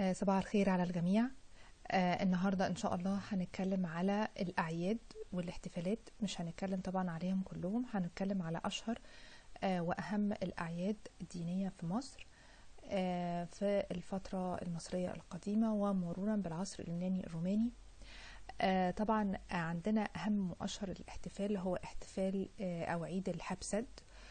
آه، صباح الخير على الجميع آه، النهاردة إن شاء الله هنتكلم على الأعياد والاحتفالات مش هنتكلم طبعا عليهم كلهم هنتكلم على أشهر آه، وأهم الأعياد الدينية في مصر آه، في الفترة المصرية القديمة ومرورا بالعصر اليوناني الروماني آه، طبعا عندنا أهم وأشهر الاحتفال هو احتفال آه، أو عيد الحبسد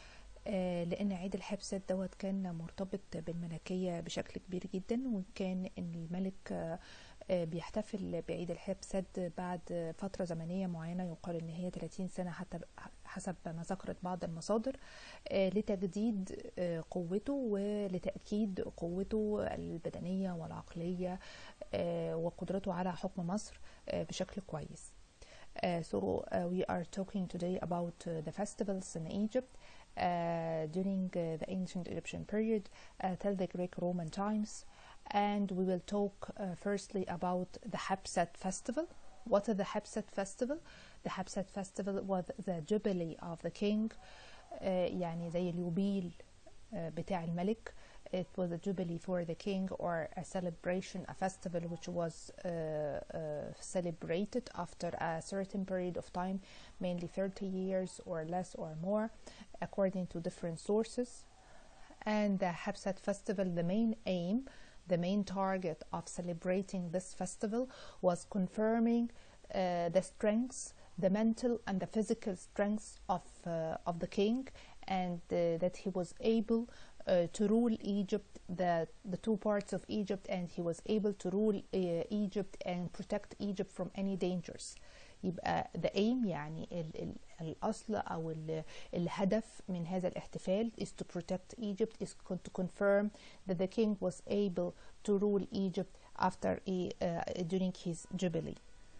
آه، لأن عيد الحبسد دوت كان مرتبط بالملكية بشكل كبير جدا وكان إن الملك آه، آه، بيحتفل بعيد الحبسد بعد فترة زمنية معينة يقال إن هي 30 سنة حتى حسب ما ذكرت بعض المصادر آه، لتجديد آه، قوته ولتأكيد قوته البدنية والعقلية آه، وقدرته على حكم مصر آه، بشكل كويس. Uh, so uh, we are talking today about uh, the festivals in Egypt uh, during uh, the ancient Egyptian period uh, till the Greek-Roman times, and we will talk uh, firstly about the Hapsat festival. What is the Hapsat festival? The Hapsat festival was the jubilee of the king, uh, يعني زي اليوبيل uh, بتاع الملك. It was a jubilee for the king or a celebration, a festival which was uh, uh, celebrated after a certain period of time, mainly 30 years or less or more, according to different sources. And the Hapsat festival, the main aim, the main target of celebrating this festival was confirming uh, the strengths, the mental and the physical strengths of, uh, of the king, and uh, that he was able uh, to rule Egypt, the, the two parts of Egypt, and he was able to rule uh, Egypt and protect Egypt from any dangers. يبقى the aim يعني ال ال الأصل أو ال الهدف من هذا الاحتفال is to protect Egypt is con- to confirm that the king was able to rule Egypt after a, uh, during his jubilee.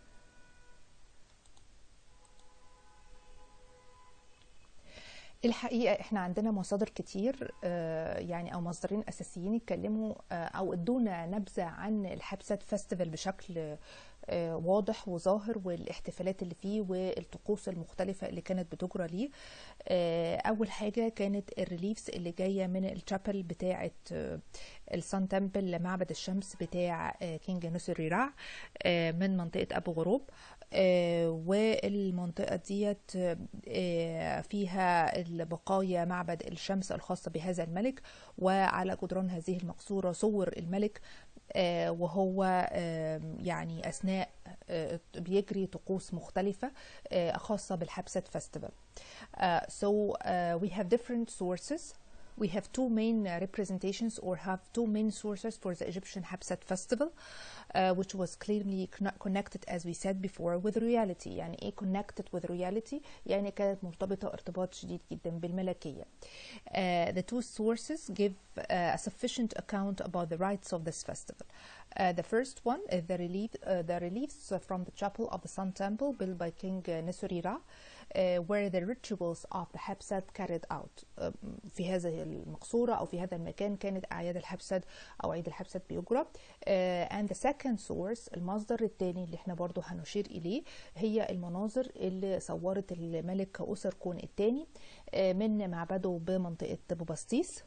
الحقيقة احنا عندنا مصادر كتير آه، يعني او مصدرين اساسيين اتكلموا آه، او ادونا نبذة عن الحبسات فيستيفال بشكل آه، واضح وظاهر والاحتفالات اللي فيه والطقوس المختلفة اللي كانت بتجرى ليه آه، اول حاجة كانت الريليفز اللي جاية من الشابل بتاعة آه، السان تمبل لمعبد الشمس بتاع آه، كينج نوسري رع آه، من منطقة ابو غروب آه، والمنطقة ديت آه، فيها البقايا معبد الشمس الخاصة بهذا الملك وعلى جدران هذه المقصورة صور الملك آه، وهو آه، يعني أثناء آه، بيجري طقوس مختلفة آه، خاصة بالحبسة فestival. Uh, so uh, we have different sources. We have two main uh, representations or have two main sources for the Egyptian Hapsat festival, uh, which was clearly conne- connected, as we said before, with reality. يعني إيه connected with reality؟ يعني كانت مرتبطة ارتباط شديد جدا بالملكية. Uh, the two sources give uh, a sufficient account about the rites of this festival. Uh, the first one is the relief, uh, the reliefs from the chapel of the Sun Temple built by King uh, Nisuri Ra, uh, where the rituals of the Hapsat carried out. Um, في هذه المقصورة أو في هذا المكان كانت أعياد الحبسد أو عيد الحبسد بيجرى. Uh, and the second source المصدر الثاني اللي احنا برضو هنشير إليه هي المناظر اللي صورت الملك أسر كون الثاني uh, من معبده بمنطقة بوباستيس.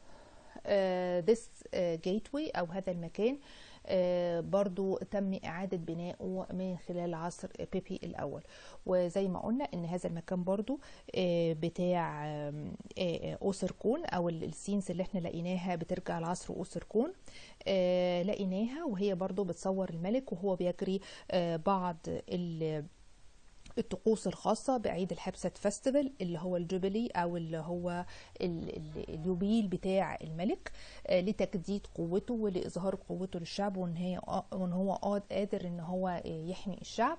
Uh, this uh, gateway أو هذا المكان آه، برضو تم إعادة بنائه من خلال عصر بيبي الأول وزي ما قلنا إن هذا المكان برضو آه، بتاع آم، آه، أوسر كون أو ال- السينز اللي احنا لقيناها بترجع لعصر أوسر كون آه، لقيناها وهي برضو بتصور الملك وهو بيجري آه، بعض ال الطقوس الخاصة بعيد الحبسة فestival اللي هو الجوبلي أو اللي هو ال- ال- اليوبيل بتاع الملك آه، لتجديد قوته ولإظهار قوته للشعب وإن هي وإن هو قاد- قادر إن هو آه، يحمي الشعب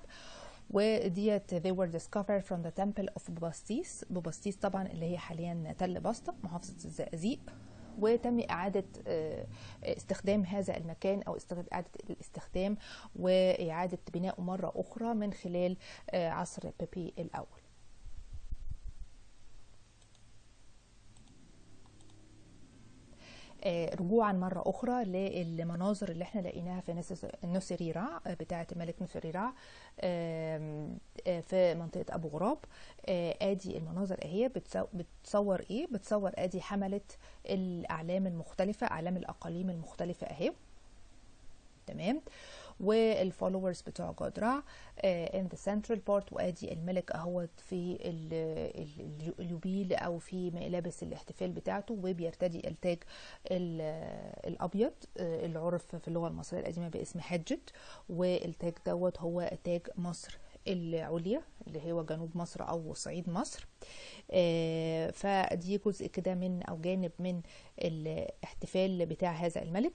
وديت they were discovered from the temple of بوباستيس بوباستيس طبعا اللي هي حاليا تل بسطة محافظة الزقازيق وتم إعادة آه، استخدام هذا المكان أو استخد- إعادة الاستخدام وإعادة بنائه مرة أخرى من خلال آه، عصر بيبي الأول آه، رجوعا مرة أخرى للمناظر اللي احنا لقيناها في نسس- نسري رع آه، بتاعة الملك نسري رع آم، آه، في منطقة أبو غراب آه، آدي المناظر اهي بتصو- بتصور ايه بتصور آدي حملة الأعلام المختلفة أعلام الأقاليم المختلفة اهي تمام والفولورز بتوع جاد رع ان ذا سنترال بارت وادي الملك اهوت في ال- ال- اليوبيل او في ملابس الاحتفال بتاعته وبيرتدي التاج ال- الابيض آه، اللي عرف في اللغه المصريه القديمه باسم حجت والتاج دوت هو تاج مصر العليا اللي هو جنوب مصر او صعيد مصر آه، فدي جزء كده من او جانب من الاحتفال بتاع هذا الملك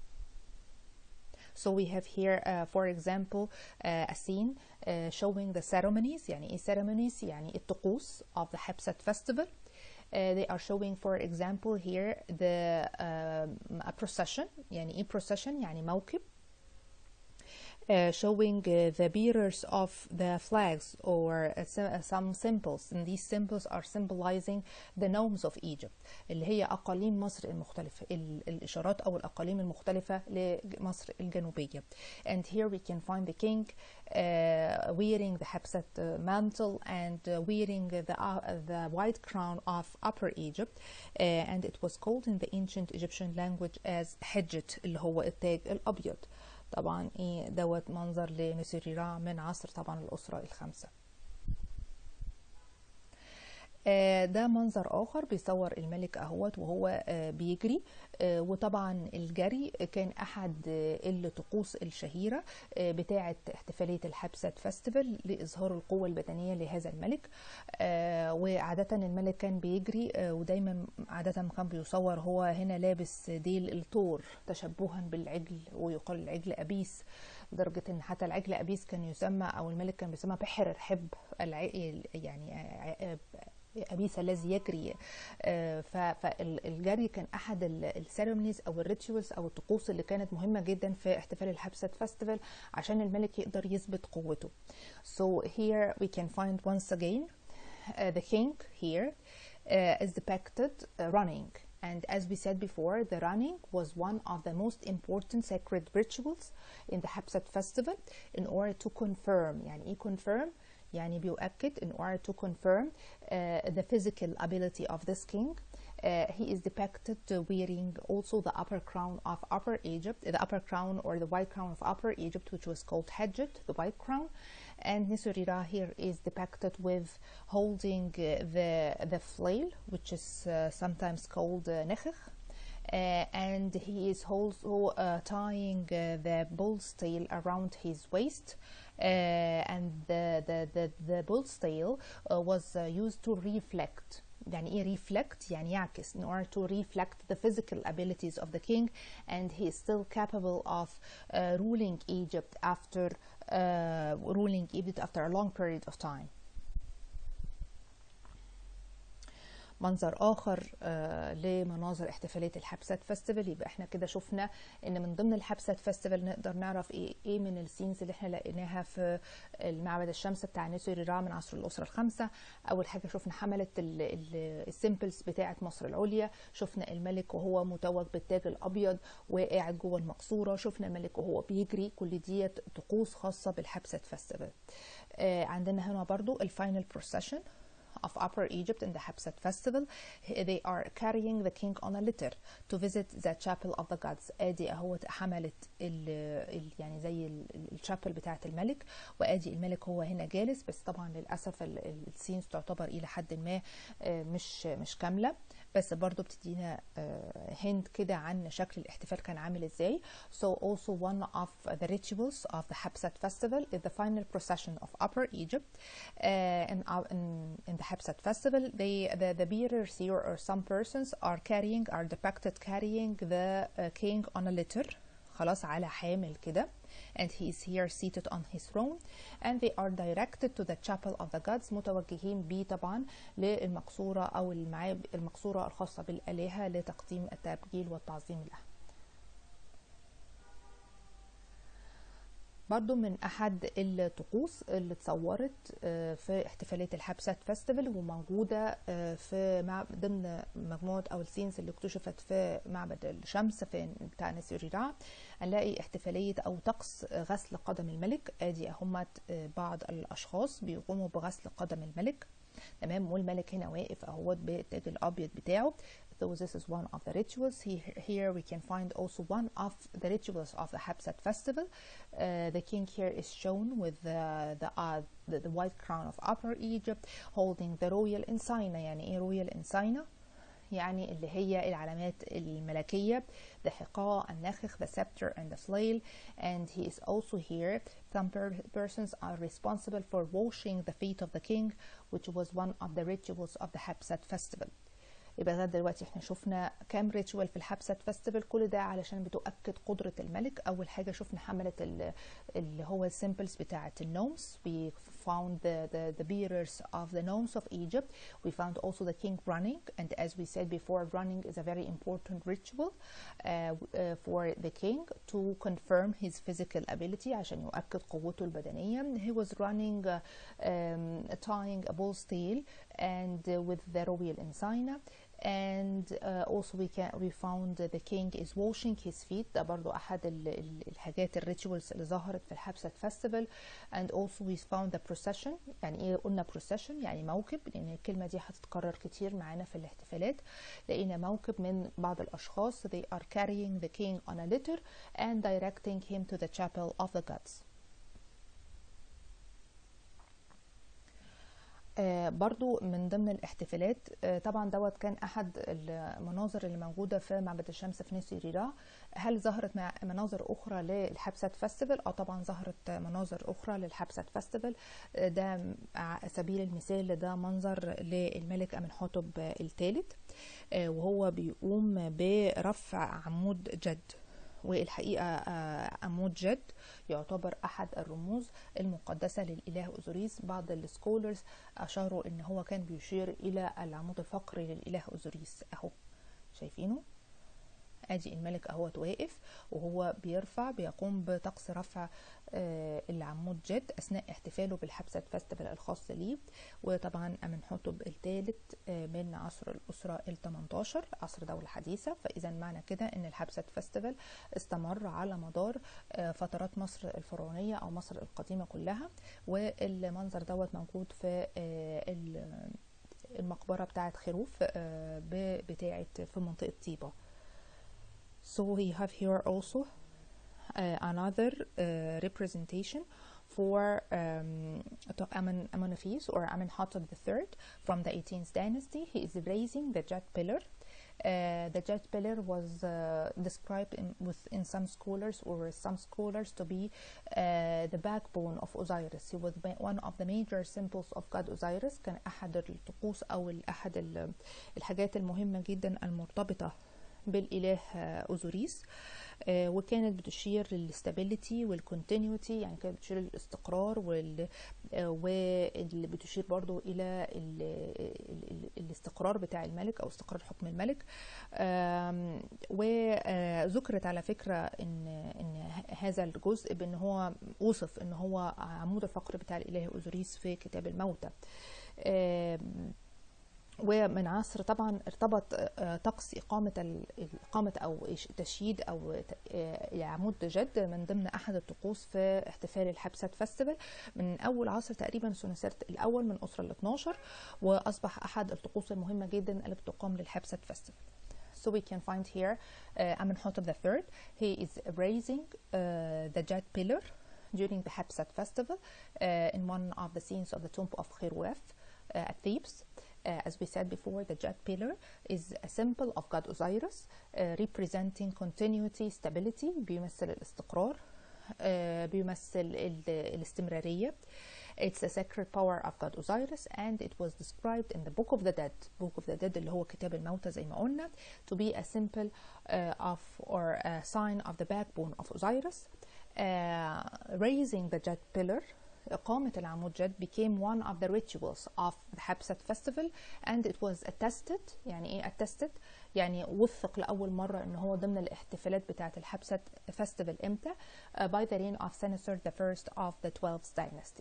So we have here, uh, for example, uh, a scene uh, showing the ceremonies. يعني إيه ceremonies؟ يعني الطقوس of the Hapsat festival. Uh, they are showing, for example, here the um, a procession. يعني إيه procession؟ يعني موكب. Uh, showing uh, the bearers of the flags or uh, so- uh, some symbols and these symbols are symbolizing the nomes of Egypt اللي هي أقاليم مصر المختلفة ال- الإشارات أو الأقاليم المختلفة لمصر الجنوبية and here we can find the king uh, wearing the Hapsat uh, mantle and uh, wearing the, uh, the white crown of Upper Egypt uh, and it was called in the ancient Egyptian language as Hejjet اللي هو التاج الأبيض طبعا ايه دوت منظر لنسيريرا من عصر طبعا الأسرة الخمسة آه، ده منظر آخر بيصور الملك أهوت وهو آه، بيجري آه، وطبعا الجري كان أحد آه، الطقوس الشهيرة آه، بتاعة احتفالية الحبسات فestival لإظهار القوة البدنية لهذا الملك آه، وعادة الملك كان بيجري آه، ودايما عادة كان بيصور هو هنا لابس ديل الطور تشبها بالعجل ويقال العجل أبيس لدرجة إن حتى العجل أبيس كان يسمى أو الملك كان بيسمى بحر الحب الع... يعني آه، أبيس الذي يجري آه، ف- فالجري كان أحد السيرمونيز أو الريتشوالز أو الطقوس اللي كانت مهمة جدا في احتفال الحبسة فestival عشان الملك يقدر يثبت قوته. So here we can find once again uh, the king here uh, is depicted uh, running. And as we said before, the running was one of the most important sacred rituals in the Hapsat festival in order to confirm. يعني إيه confirm؟ يعني بيؤكد in order to confirm uh, the physical ability of this king. Uh, he is depicted uh, wearing also the upper crown of Upper Egypt, the upper crown or the white crown of Upper Egypt, which was called Hajjat, the white crown. And Nisurira here is depicted with holding uh, the the flail, which is uh, sometimes called uh, nechech. Uh, and he is also uh, tying uh, the bull's tail around his waist. Uh, and the, the, the, the bull's tail uh, was uh, used to reflect يعني ايه reflect يعني يعكس in order to reflect the physical abilities of the king and he is still capable of uh, ruling Egypt after uh, ruling Egypt after a long period of time منظر اخر آه لمناظر احتفاليه الحبسات فيستيفال يبقى احنا كده شفنا ان من ضمن الحبسات فيستيفال نقدر نعرف ايه ايه من السينز اللي احنا لقيناها في المعبد الشمس بتاع نسوري را من عصر الاسره الخمسه اول حاجه شفنا حمله السيمبلز بتاعه مصر العليا شفنا الملك وهو متوج بالتاج الابيض وقاعد جوه المقصوره شفنا الملك وهو بيجري كل ديت طقوس خاصه بالحبسات فيستيفال آه عندنا هنا برضو الفاينل بروسيشن of Upper Egypt in the Hapsat festival. They are carrying the king on a litter to visit the chapel of the gods. ادي اهو حملت ال ال يعني زي الشابل بتاعه الملك وادي الملك هو هنا جالس بس طبعا للاسف السينز تعتبر الى حد ما مش مش كامله بس برضو بتدينا هند كده عن شكل الاحتفال كان عامل ازاي. So also one of the rituals of the Hapsat festival is the final procession of Upper Egypt. Uh, in, in, in the Hapsat festival, they, the, the bearers here or some persons are carrying, are depicted carrying the uh, king on a litter. خلاص على حامل كده and he is here seated on his throne and they are directed to the chapel of the gods متوجهين بيه طبعا للمقصورة أو المعاب المقصورة الخاصة بالآلهة لتقديم التبجيل والتعظيم لها برضو من أحد الطقوس اللي اتصورت في احتفالية الحبسات فيستيفال وموجودة في ضمن مجموعة أو السينز اللي اكتشفت في معبد الشمس في بتاع نسيريرا هنلاقي احتفالية أو طقس غسل قدم الملك ادي اهمت بعض الأشخاص بيقوموا بغسل قدم الملك تمام والملك هنا واقف اهوت بالتاج الابيض بتاعه so this is one of the rituals. Here, here we can find also one of the rituals of the Hapsat festival. Uh, the king here is shown with the the, uh, the the white crown of Upper Egypt, holding the royal insignia. يعني إيه royal insignia؟ يعني اللي هي العلامات الملكية the حقاء النخخ the scepter and the flail and he is also here some per persons are responsible for washing the feet of the king which was one of the rituals of the Hapsat festival يبقى ده دلوقتي احنا شفنا كام ريتشوال في الحبسات فيستيفال كل ده علشان بتؤكد قدرة الملك أول حاجة شفنا حملة اللي هو السيمبلز بتاعة النومس we found the, the, the bearers of the gnomes of Egypt we found also the king running and as we said before running is a very important ritual uh, uh, for the king to confirm his physical ability عشان يؤكد قوته البدنية he was running uh, um, tying a bull's tail and uh, with the royal insignia and uh, also we can we found the king is washing his feet ده برضو احد ال ال الحاجات الريتشوالز اللي ظهرت في الحبسة فestival and also we found the procession يعني ايه قلنا procession يعني موكب لان الكلمة دي هتتكرر كتير معانا في الاحتفالات لقينا موكب من بعض الاشخاص they are carrying the king on a litter and directing him to the chapel of the gods آه برضو من ضمن الاحتفالات آه طبعا دوت كان احد المناظر اللي موجوده في معبد الشمس في نسي ريرا هل ظهرت مع مناظر اخرى للحبسات فيستيفال اه طبعا ظهرت مناظر اخرى للحبسات فيستيفال آه ده على سبيل المثال ده منظر للملك امنحتب الثالث وهو بيقوم برفع عمود جد والحقيقة عمود جد يعتبر أحد الرموز المقدسة للإله أوزوريس بعض السكولرز أشاروا إن هو كان بيشير إلى العمود الفقري للإله أوزوريس أهو شايفينه ادي الملك اهوت واقف وهو بيرفع بيقوم بطقس رفع آه العمود جد اثناء احتفاله بالحبسة فيستيفال الخاص ليه وطبعا امنحتب الثالث آه من عصر الاسرة ال 18 عصر دولة حديثة فاذا معنى كده ان الحبسة فيستيفال استمر على مدار آه فترات مصر الفرعونية او مصر القديمة كلها والمنظر دوت موجود في المقبرة بتاعت خروف بتاعت في منطقة طيبة So we have here also uh, another uh, representation for um, Amen, Amenophes or Amenhotep III from the 18th dynasty. He is raising the jet pillar. Uh, the jet pillar was uh, described in, within some scholars or some scholars to be uh, the backbone of Osiris. He was one of the major symbols of God Osiris. كان أحد الطقوس أو أحد الحاجات المهمة جدا المرتبطة بالاله اوزوريس آه وكانت بتشير للاستابيليتي والكونتينيوتي يعني كانت بتشير للاستقرار وال آه واللي بتشير برضو الى ال ال ال الاستقرار بتاع الملك او استقرار حكم الملك وذكرت على فكره ان ان هذا الجزء بان هو وصف ان هو عمود الفقر بتاع الاله اوزوريس في كتاب الموتى آه ومن عصر طبعا ارتبط طقس إقامة إقامة أو تشييد أو عمود جد من ضمن أحد الطقوس في احتفال الحبسات فيستيفال من أول عصر تقريبا سنسرت الأول من أسرة ال 12 وأصبح أحد الطقوس المهمة جدا اللي بتقام للحبسات فيستيفال. So we can find here uh, Amenhotep III. He is raising uh, the jet pillar during the Hapsat festival uh, in one of the scenes of the tomb of Khirwef at Thebes. Uh, as we said before, the jet pillar is a symbol of God Osiris, uh, representing continuity, stability, بيمثل الاستقرار, uh, بيمثل الاستمرارية. It's a sacred power of God Osiris and it was described in the Book of the Dead, Book of the Dead اللي هو كتاب الموتى زي ما قلنا, to be a symbol of or a sign of the backbone of Osiris. raising the jet pillar إقامة العمود جد became one of the rituals of the Hapsat festival and it was attested يعني إيه attested يعني وثق لأول مرة إن هو ضمن الاحتفالات بتاعة الحبسة festival إمتى uh, by the reign of Senusr the first of the 12th dynasty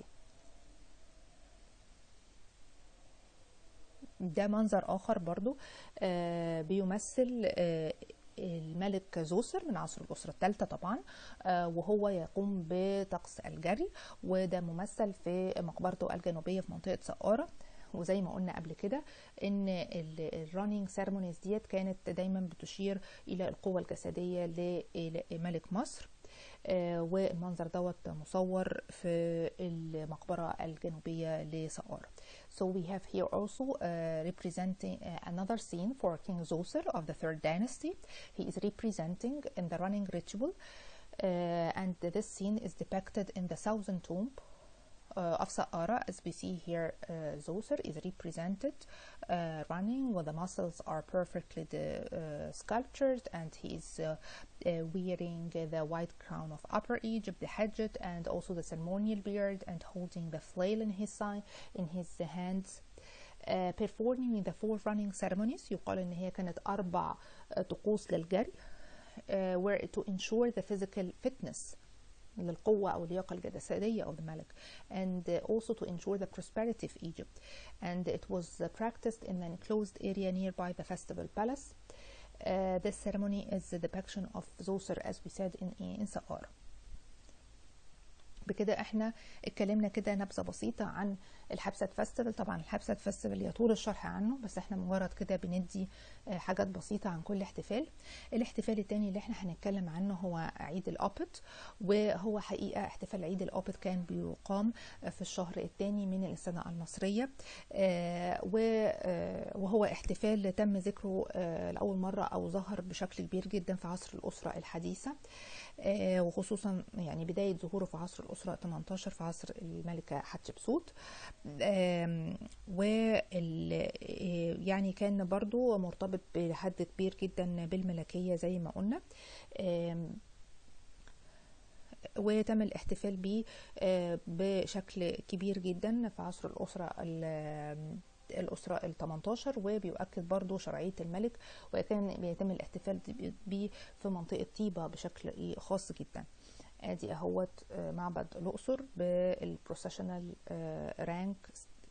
ده منظر آخر برضو آه بيمثل آه الملك زوسر من عصر الأسرة الثالثة طبعا وهو يقوم بطقس الجري وده ممثل في مقبرته الجنوبية في منطقة سقارة وزي ما قلنا قبل كده ان الرانينج سيرمونيز ديت كانت دايما بتشير الى القوة الجسدية لملك مصر آه، والمنظر دوت مصور في المقبرة الجنوبية لسقارة. So we have here also uh, representing uh, another scene for King Zoser of the third dynasty. He is representing in the running ritual uh, and this scene is depicted in the southern tomb uh, of Sa'ara as we see here uh, Zoser is represented uh, running where the muscles are perfectly the, uh, sculptured and he is uh, uh, wearing the white crown of Upper Egypt, the hajjat and also the ceremonial beard and holding the flail in his side in his hands uh, performing the four running ceremonies يقال ان هي كانت اربع uh, طقوس للجري uh, where to ensure the physical fitness للقوة أو اللياقة الجسدية of the Malik and uh, also to ensure the prosperity of Egypt and it was uh, practiced in an enclosed area nearby the festival palace uh, this ceremony is the depiction of Zoser as we said in, in Sa'ar بكده احنا اتكلمنا كده نبذه بسيطه عن الحبسات فيستيفال طبعا الحبسات فيستيفال يطول الشرح عنه بس احنا مجرد كده بندي آه، حاجات بسيطه عن كل احتفال الاحتفال التاني اللي احنا هنتكلم عنه هو عيد الابت وهو حقيقه احتفال عيد الابت كان بيقام في الشهر الثاني من السنه المصريه آه، و- آه، وهو احتفال تم ذكره آه، لاول مره او ظهر بشكل كبير جدا في عصر الاسره الحديثه آه، وخصوصا يعني بداية ظهوره في عصر الأسرة 18 في عصر الملكة حتشبسوت آم، وال آه، يعني كان برضو مرتبط بحد كبير جدا بالملكية زي ما قلنا آم، وتم الاحتفال به آه، بشكل كبير جدا في عصر الأسرة ال- الأسرة ال 18 وبيؤكد برضو شرعية الملك وكان بيتم الاحتفال به في منطقة طيبة بشكل إيه خاص جدا ادي اهوت آه، معبد الأقصر بالبروسيشنال رانك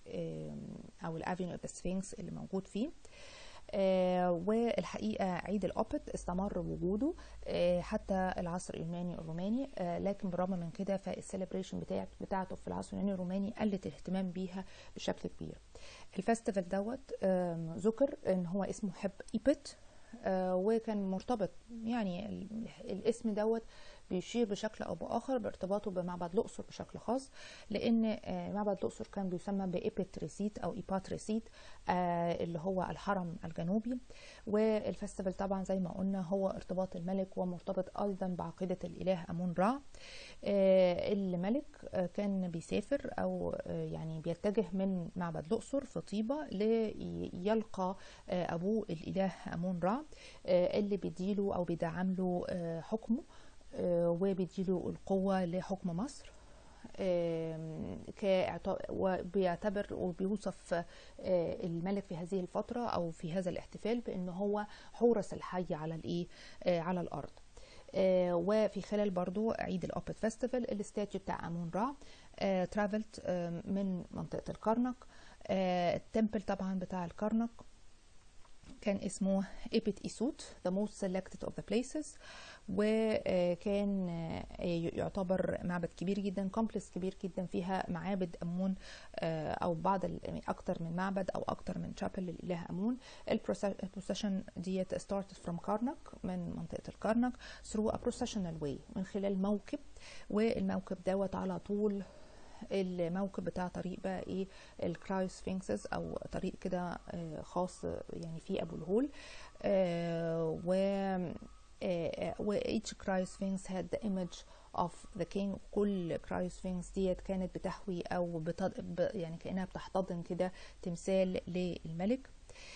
او الافينيو اوف ذا سفينكس اللي موجود فيه آه، والحقيقة عيد الأوبت استمر وجوده آه، حتى العصر اليوناني الروماني آه، لكن بالرغم من كده فالسيلبريشن بتاعت بتاعته في العصر اليوناني الروماني قلت الاهتمام بيها بشكل كبير الفestival دوت آم، ذكر ان هو اسمه حب ايبت آه، وكان مرتبط يعني ال- الاسم دوت بيشير بشكل او باخر بارتباطه بمعبد الاقصر بشكل خاص لان آه، معبد الاقصر كان بيسمى بايبت ريسيت او ايبات ريسيت آه، اللي هو الحرم الجنوبي والفestival طبعا زي ما قلنا هو ارتباط الملك ومرتبط ايضا بعقيده الاله امون را آه، الملك آه، كان بيسافر او آه، يعني بيتجه من معبد الاقصر في طيبه ليلقى آه، ابوه الاله امون را آه، اللي بيديله او بيدعم له آه، حكمه آه، وبيديله القوه لحكم مصر آم، كاعت- وبيعتبر وبيوصف آه، الملك في هذه الفترة أو في هذا الاحتفال بأنه هو حورس الحي على الإيه آه، على الأرض آه، وفي خلال برضو عيد الأوبت فيستيفال الاستاتيو بتاع أمون را ترافلت من منطقة الكرنك آه، التمبل طبعا بتاع الكرنك كان اسمه إيبت إيسوت the most selected of the places وكان يعتبر معبد كبير جدا كومبلكس كبير جدا فيها معابد أمون آه، أو بعض ال- أكتر من معبد أو أكتر من شابل للإله أمون البروسيشن ديت started from كارنك من منطقة الكرنك through a processional way من خلال موكب والموكب دوت على طول الموكب بتاع طريق بقى ايه الكرايو سفينكسز او طريق كده آه، خاص يعني في ابو الهول آه، و آه، و each cryossphinx had the image of the king كل cryossphinx ديت كانت بتحوي او بتض... ب... يعني كانها بتحتضن كده تمثال للملك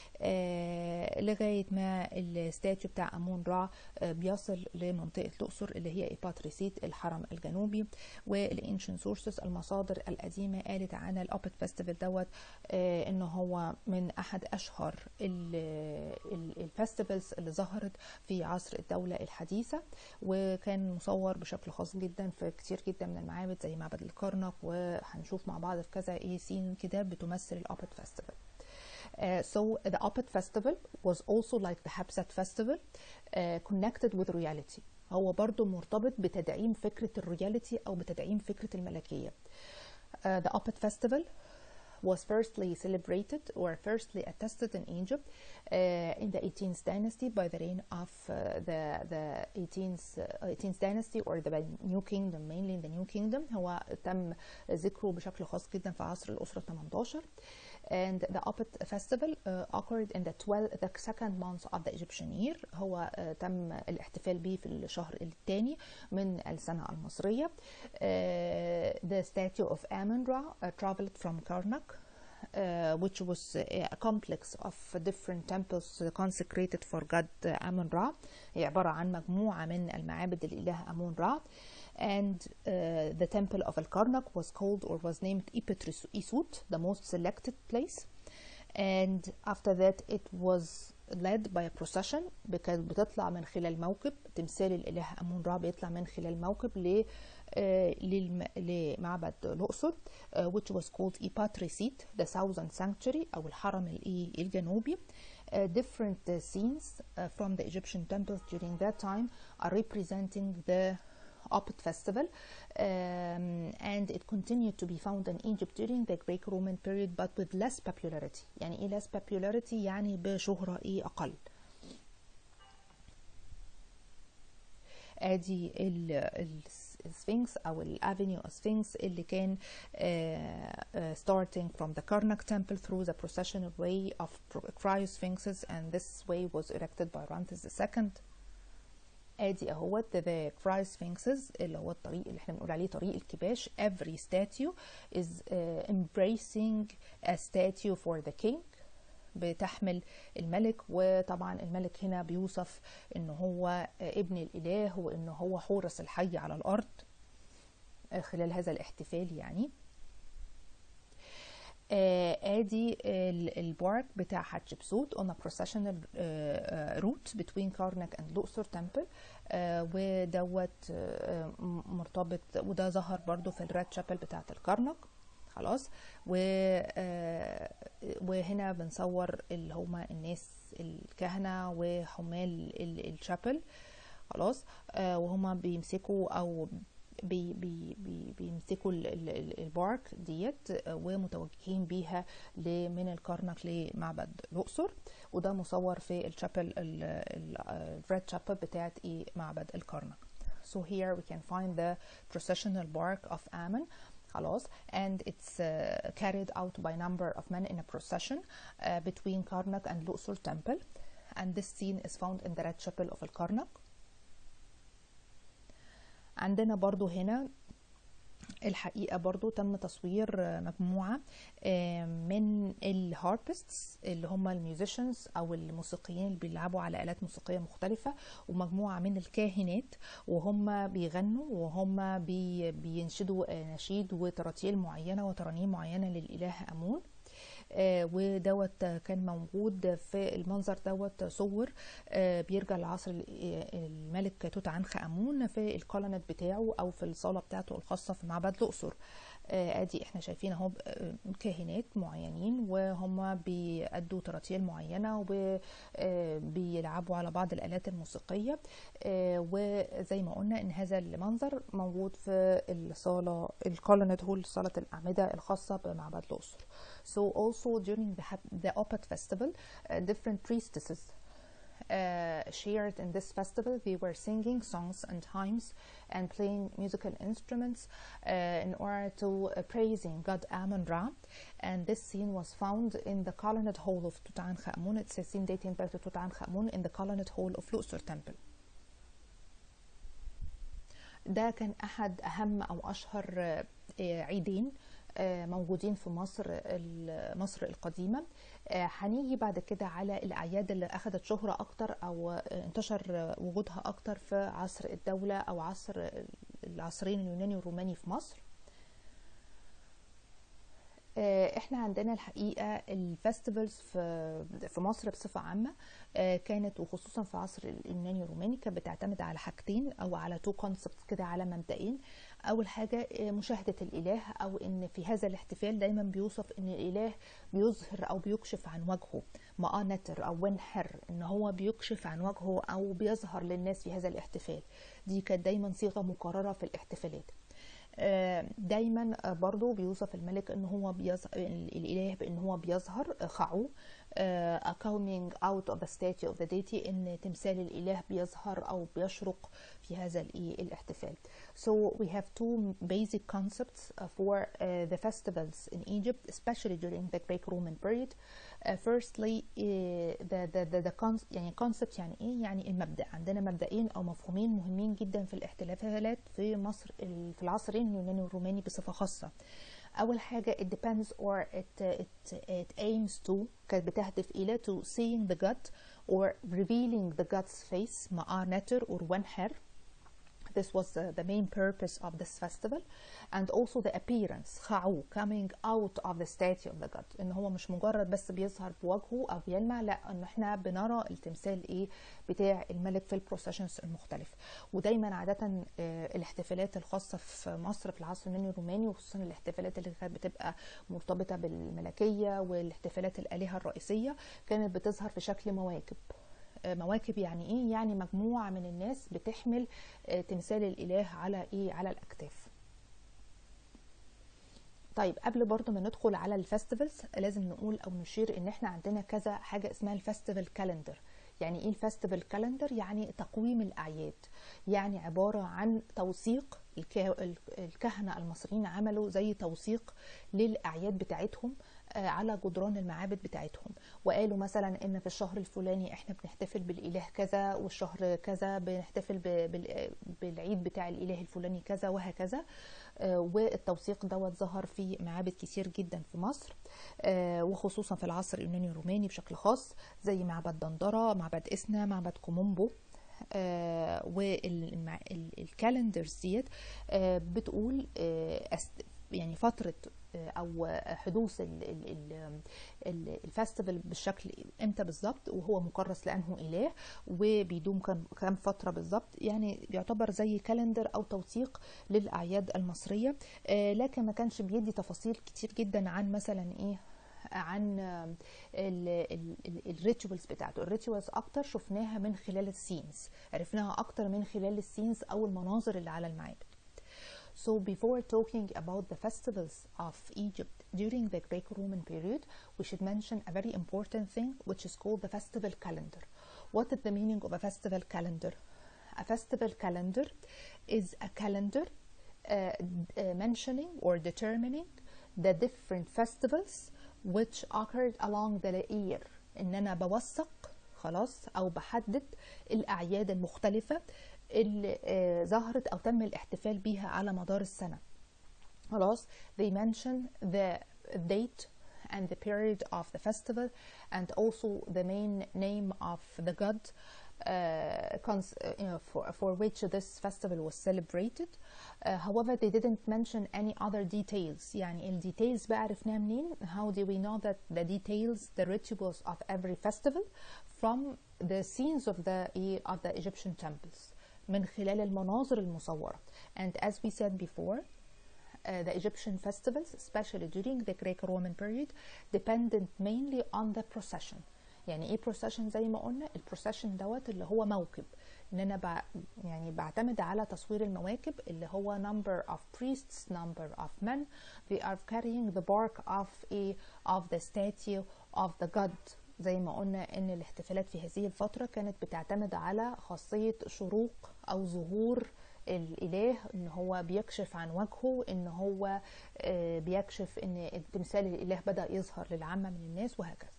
آه لغايه ما الستاتيو بتاع امون را آه بيصل لمنطقه الاقصر اللي هي ايباتريسيت الحرم الجنوبي والانشن سورسز المصادر القديمه قالت عن الاوبت فيستيفال دوت آه انه هو من احد اشهر الفيستيفالز اللي ظهرت في عصر الدوله الحديثه وكان مصور بشكل خاص جدا في كتير جدا من المعابد زي معبد الكرنك وهنشوف مع بعض في كذا ايه سين كده بتمثل الاوبت فيستيفال Uh, so the Opet Festival was also like the Hapsat Festival uh, connected with reality. هو برضو مرتبط بتدعيم فكرة الرياليتي أو بتدعيم فكرة الملكية. Uh, the Opet Festival was firstly celebrated or firstly attested in Egypt uh, in the 18th dynasty by the reign of uh, the the 18th uh, 18th dynasty or the New Kingdom mainly in the New Kingdom هو تم ذكره بشكل خاص جدا في عصر الأسرة 18 and the Opet festival uh, occurred in the 12 the second month of the Egyptian year هو uh, تم الاحتفال به في الشهر الثاني من السنة المصرية uh, the statue of Amun-Ra uh, traveled from Karnak uh, which was a complex of different temples consecrated for God Amun-Ra هي عبارة عن مجموعة من المعابد الإله أمون-را and uh, the temple of Al-Karnak was called or was named Ipetris Isut, the most selected place. And after that it was led by a procession because بتطلع من خلال موكب تمثال الإله أمون را بيطلع من خلال موكب ل للم... لمعبد الأقصر uh, which was called Ipatrisit the southern sanctuary أو الحرم الإيه الجنوبي uh, different uh, scenes uh, from the Egyptian temples during that time are representing the Opet festival um, and it continued to be found in Egypt during the Greek-Roman period but with less popularity يعني ايه less popularity يعني بشهرة ايه أقل ادي السفنكس او الافينيو سفنكس اللي كان uh, uh, starting from the Karnak temple through the processional way of cryosphinxes and this way was erected by Ramses II ادي اهوت the cryosphinxes اللي هو الطريق اللي احنا بنقول عليه طريق الكباش every statue is uh, embracing a statue for the king بتحمل الملك وطبعا الملك هنا بيوصف ان هو ابن الاله وان هو حورس الحي على الارض خلال هذا الاحتفال يعني ادي البارك بتاع حتشبسوت on a processional route between Karnak and Luxor temple ودوت مرتبط وده ظهر برضو في الريد شابل بتاعت الكرنك خلاص و وهنا بنصور اللي هما الناس الكهنة وحمال الشابل خلاص وهما بيمسكوا او بي بي بي بيمسكوا البارك ديت ومتوجهين بيها من الكرنك لمعبد الاقصر وده مصور في الشابل الريد شابل بتاعت ايه معبد الكرنك so here we can find the processional bark of Ammon خلاص and it's uh, carried out by number of men in a procession uh, between Karnak and Luxor temple and this scene is found in the red chapel of الكرنك عندنا برضو هنا الحقيقة برضو تم تصوير مجموعة من الهاربستس اللي هم الميوزيشنز أو الموسيقيين اللي بيلعبوا على آلات موسيقية مختلفة ومجموعة من الكاهنات وهم بيغنوا وهم بي بينشدوا نشيد وتراتيل معينة وترانيم معينة للإله أمون آه ودوت كان موجود في المنظر دوت صور آه بيرجع لعصر الملك توت عنخ امون في الكولونات بتاعه او في الصاله بتاعته الخاصه في معبد الاقصر آه ادي احنا شايفين اهو كاهنات معينين وهم بيأدوا تراتيل معينه وبيلعبوا على بعض الالات الموسيقيه وزي ما قلنا ان هذا المنظر موجود في الصاله الكولونات هول صاله الاعمده الخاصه بمعبد الاقصر So also during the, the Opet festival, uh, different priestesses uh, shared in this festival. They were singing songs and hymns and playing musical instruments uh, in order to praising God Amun-Ra. And this scene was found in the colonnade hall of Tutankhamun. It's a scene dating back to Tutankhamun in the colonnade hall of Luxor temple. ده كان أحد أهم أو أشهر عيدين موجودين في مصر مصر القديمة هنيجي بعد كده على الأعياد اللي أخذت شهرة أكتر أو انتشر وجودها أكتر في عصر الدولة أو عصر العصرين اليوناني والروماني في مصر احنا عندنا الحقيقه الفستيفالز في في مصر بصفه عامه كانت وخصوصا في عصر اليوناني والروماني كانت بتعتمد على حاجتين او على تو كونسبتس كده على مبدئين اول حاجه مشاهده الاله او ان في هذا الاحتفال دايما بيوصف ان الاله بيظهر او بيكشف عن وجهه ما نتر او ونحر ان هو بيكشف عن وجهه او بيظهر للناس في هذا الاحتفال دي كانت دايما صيغه مكرره في الاحتفالات آه، دايما آه، برضو بيوصف الملك ان هو بيظهر الاله بان هو بيظهر آه، خاعو uh, coming out of the statue of the deity ان تمثال الاله بيظهر او بيشرق في هذا الايه الاحتفال so we have two basic concepts uh, for uh, the festivals in Egypt especially during the Greek-Roman period uh, firstly uh, the the the, the con يعني concept يعني ايه يعني المبدأ عندنا مبدئين او مفهومين مهمين جدا في الاحتفالات في مصر ال- في العصرين اليوناني والروماني بصفة خاصة أول حاجة it depends or it, it, it aims to كانت بتهدف إلى to seeing the god or revealing the god's face مع نتر or one hair This was uh, the main purpose of this festival and also the appearance خاعو coming out of the statue of the god ان هو مش مجرد بس بيظهر بوجهه او بيلمع لا ان احنا بنرى التمثال ايه بتاع الملك في البروسيشنز المختلفه ودايما عاده آه، الاحتفالات الخاصه في مصر في العصر اليوناني الروماني وخصوصا الاحتفالات اللي كانت بتبقى مرتبطه بالملكيه والاحتفالات الالهه الرئيسيه كانت بتظهر في شكل مواكب آه، مواكب يعني ايه يعني مجموعه من الناس بتحمل آه، تمثال الاله على ايه على الاكتاف طيب قبل برضو ما ندخل على الفستيفالز لازم نقول او نشير ان احنا عندنا كذا حاجه اسمها الفستيفال كالندر يعني ايه الفستيفال كالندر يعني تقويم الاعياد يعني عباره عن توثيق الك- الك- الكهنه المصريين عملوا زي توثيق للاعياد بتاعتهم آه، على جدران المعابد بتاعتهم وقالوا مثلا ان في الشهر الفلاني احنا بنحتفل بالاله كذا والشهر كذا بنحتفل ب- بال- بالعيد بتاع الاله الفلاني كذا وهكذا آه، والتوثيق دوت ظهر في معابد كتير جدا في مصر آه، وخصوصا في العصر اليوناني الروماني بشكل خاص زي معبد دندرة معبد إسنا معبد كومومبو والكالندرز ديت آه، بتقول آه، أست- يعني فترة آه، او حدوث ال- ال- ال- ال- الفestival بالشكل امتى بالظبط وهو مكرس لانه اله وبيدوم كام كام فتره بالظبط يعني بيعتبر زي كالندر او توثيق للاعياد المصريه آه، لكن ما كانش بيدي تفاصيل كتير جدا عن مثلا ايه عن الريتوالز بتاعته الريتوالز اكتر شفناها من خلال السينز عرفناها اكتر من خلال السينز او المناظر اللي على المعابد So before talking about the festivals of Egypt during the Greco-Roman period, we should mention a very important thing which is called the festival calendar. What is the meaning of a festival calendar? A festival calendar is a calendar uh, uh, mentioning or determining the different festivals which occurred along the year. ان انا بوثق خلاص او بحدد الاعياد المختلفه اللي آه، ظهرت او تم الاحتفال بيها على مدار السنه خلاص they mention the date and the period of the festival and also the main name of the god uh, cons- uh, you know, for, for which this festival was celebrated. Uh, however, they didn't mention any other details. يعني ال details بقى عرفناها منين? How do we know that the details, the rituals of every festival from the scenes of the of the Egyptian temples من خلال المناظر المصورة. And as we said before, uh, the Egyptian festivals, especially during the Greco-Roman period, depended mainly on the procession. يعني ايه procession زي ما قلنا البروسيشن دوت اللي هو موكب ان انا بع... يعني بعتمد على تصوير المواكب اللي هو number of priests number of men they are carrying the bark of a of the statue of the god زي ما قلنا ان الاحتفالات في هذه الفترة كانت بتعتمد على خاصية شروق او ظهور الاله ان هو بيكشف عن وجهه ان هو آه، بيكشف ان تمثال الاله بدا يظهر للعامه من الناس وهكذا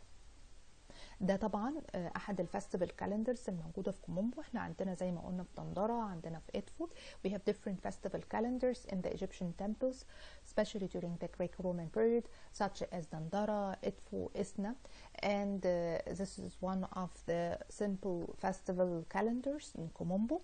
ده طبعا آه، احد الفestival calendars الموجوده في كومومبو احنا عندنا زي ما قلنا في طندره عندنا في ادفو we have different festival calendars in the Egyptian temples especially during the Greco-Roman period such as Dandara, Edfu, Isna and uh, this is one of the simple festival calendars in Komombo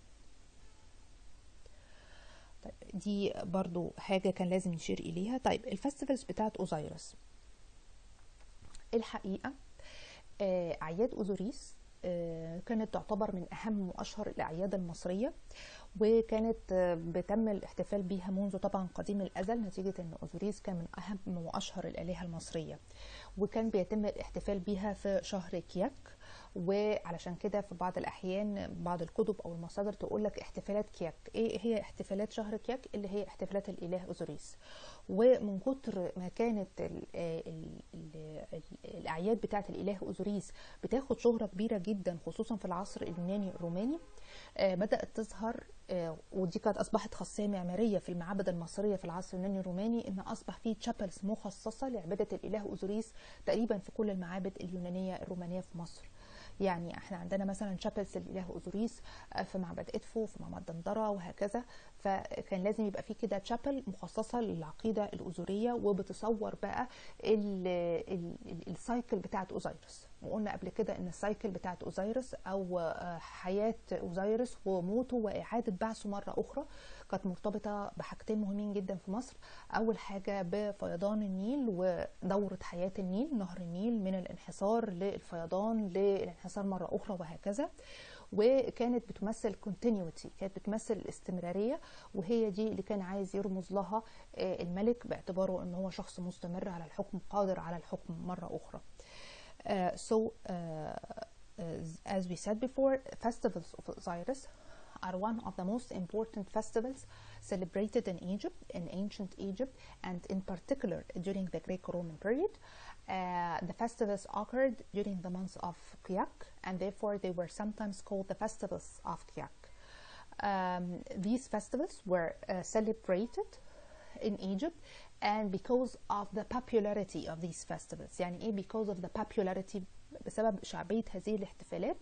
طيب دي برضو حاجة كان لازم نشير إليها طيب الفستيفالز بتاعت أوزيرس الحقيقة آه، أعياد أوزوريس آه، كانت تعتبر من أهم وأشهر الأعياد المصرية وكانت آه، بتم الاحتفال بيها منذ طبعا قديم الأزل نتيجة أن أوزوريس كان من أهم وأشهر الآلهة المصرية وكان بيتم الاحتفال بيها في شهر كياك وعلشان كده في بعض الاحيان بعض الكتب او المصادر تقول لك احتفالات كياك ايه هي احتفالات شهر كياك اللي هي احتفالات الاله اوزوريس ومن كتر ما كانت ال ال ال ال الاعياد بتاعه الاله اوزوريس بتاخد شهره كبيره جدا خصوصا في العصر اليوناني الروماني آه بدات تظهر آه ودي كانت اصبحت خاصيه معماريه في المعابد المصريه في العصر اليوناني الروماني ان اصبح في تشابلز مخصصه لعباده الاله اوزوريس تقريبا في كل المعابد اليونانيه الرومانيه في مصر يعني احنا عندنا مثلا شابلز الاله اوزوريس في معبد ادفو في معبد دندره وهكذا فكان لازم يبقى في كده تشابل مخصصه للعقيده الاوزوريه وبتصور بقى السايكل بتاعت اوزيرس وقلنا قبل كده ان السايكل بتاعت اوزيرس او حياه اوزيرس وموته واعاده بعثه مره اخرى كانت مرتبطه بحاجتين مهمين جدا في مصر اول حاجه بفيضان النيل ودوره حياه النيل نهر النيل من الانحسار للفيضان للانحسار مره اخرى وهكذا وكانت بتمثل كونتينيوتي كانت بتمثل الاستمراريه وهي دي اللي كان عايز يرمز لها الملك باعتباره ان هو شخص مستمر على الحكم قادر على الحكم مره اخرى Uh, so, uh, as we said before, festivals of Osiris are one of the most important festivals celebrated in Egypt, in ancient Egypt, and in particular during the Greco-Roman period. Uh, the festivals occurred during the months of Qiyak, and therefore they were sometimes called the festivals of Qiyak. Um, these festivals were celebrated in Egypt and because of the popularity of these festivals يعني ايه because of the popularity بسبب شعبية هذه الاحتفالات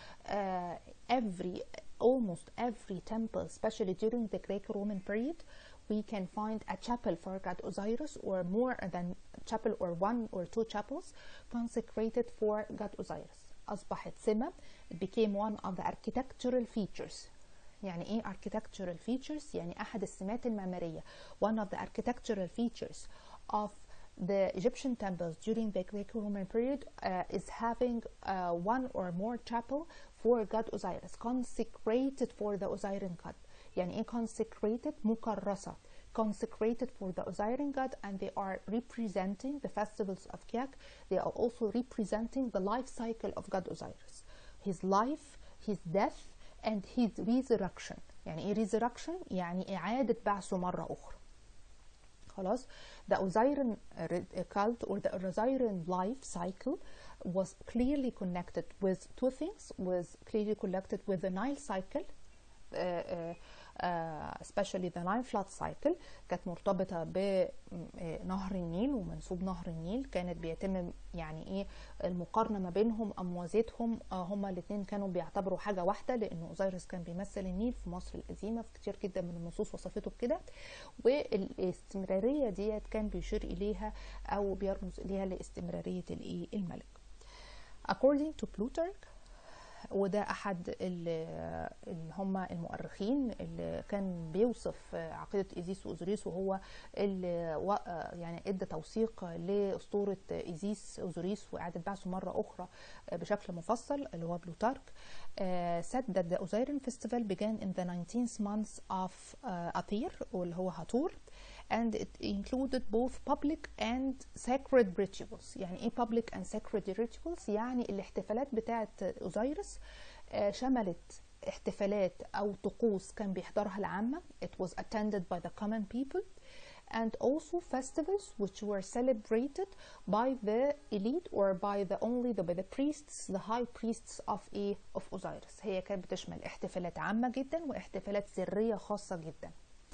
uh, every almost every temple especially during the Greco-Roman period we can find a chapel for God Osiris or more than chapel or one or two chapels consecrated for God Osiris أصبحت سمة it became one of the architectural features يعني ايه architectural features يعني احد السمات المعماريه one of the architectural features of the Egyptian temples during the Greco-Roman period uh, is having uh, one or more chapel for God Osiris consecrated for the Osirian god يعني ايه consecrated مكرسه consecrated for the Osirian god and they are representing the festivals of Kyak they are also representing the life cycle of God Osiris his life his death and his resurrection يعني ايه resurrection يعني إعادة بعثه مرة أخرى خلاص the Osirian cult or the Osirian life cycle was clearly connected with two things was clearly connected with the Nile cycle uh, uh, uh, especially the Nile flood cycle كانت مرتبطة بنهر النيل ومنسوب نهر النيل كانت بيتم يعني ايه المقارنة ما بينهم أموازتهم هما الاثنين كانوا بيعتبروا حاجة واحدة لأن أوزيرس كان بيمثل النيل في مصر القديمة في كتير جدا من النصوص وصفته بكده والاستمرارية ديت كان بيشير إليها أو بيرمز إليها لاستمرارية الإيه الملك according to Plutarch وده احد اللي هم المؤرخين اللي كان بيوصف عقيده ايزيس واوزوريس وهو اللي يعني ادى توثيق لاسطوره ايزيس اوزوريس واعاده بعثه مره اخرى بشكل مفصل اللي هو بلوتارك said that the Osirian festival began in the 19th month of uh, Atir واللي هو هاتور and it included both public and sacred rituals يعني ايه public and sacred rituals يعني الاحتفالات بتاعه اوزيرس شملت احتفالات او طقوس كان بيحضرها العامة it was attended by the common people and also festivals which were celebrated by the elite or by the only the, by the priests the high priests of a of Osiris هي كانت بتشمل احتفالات عامة جدا واحتفالات سرية خاصة جدا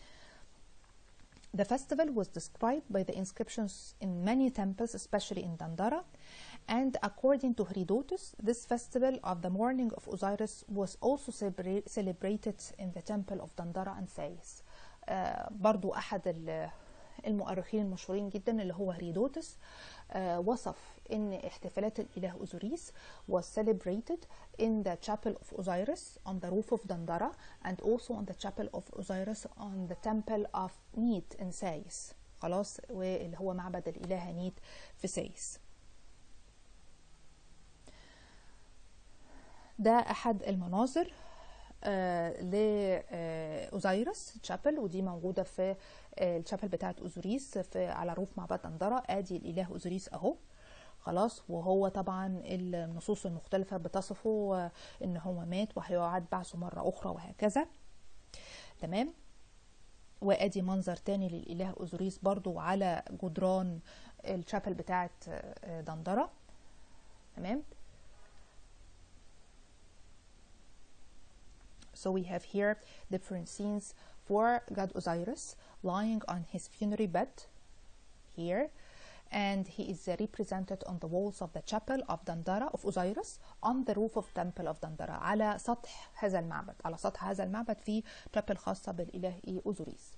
The festival was described by the inscriptions in many temples, especially in Dandara. And according to Herodotus, this festival of the morning of Osiris was also celebra- celebrated in the temple of Dandara and Sais. Uh, برضو أحد المؤرخين المشهورين جدا اللي هو هريدوتس uh, وصف ان احتفالات الاله اوزوريس was celebrated in the chapel of Osiris on the roof of Dandara and also on the chapel of Osiris on the temple of Nit in Sais خلاص واللي هو معبد الإله نيت في سايس ده أحد المناظر آه لأوزيرس تشابل ودي موجودة في آه الشابل بتاعت أوزوريس في على روف معبد أندرا آدي الإله أوزوريس أهو خلاص وهو طبعا النصوص المختلفة بتصفه ان هو مات وهيعاد بعثه مرة اخرى وهكذا تمام وادي منظر تاني للاله اوزوريس برضو على جدران الشابل بتاعت دندرة تمام So we have here different scenes for God Osiris lying on his funerary bed here and he is represented on the walls of the chapel of Dandara of Osiris on the roof of temple of Dandara على سطح هذا المعبد على سطح هذا المعبد في chapel خاصة بالإله إيه أوزوريس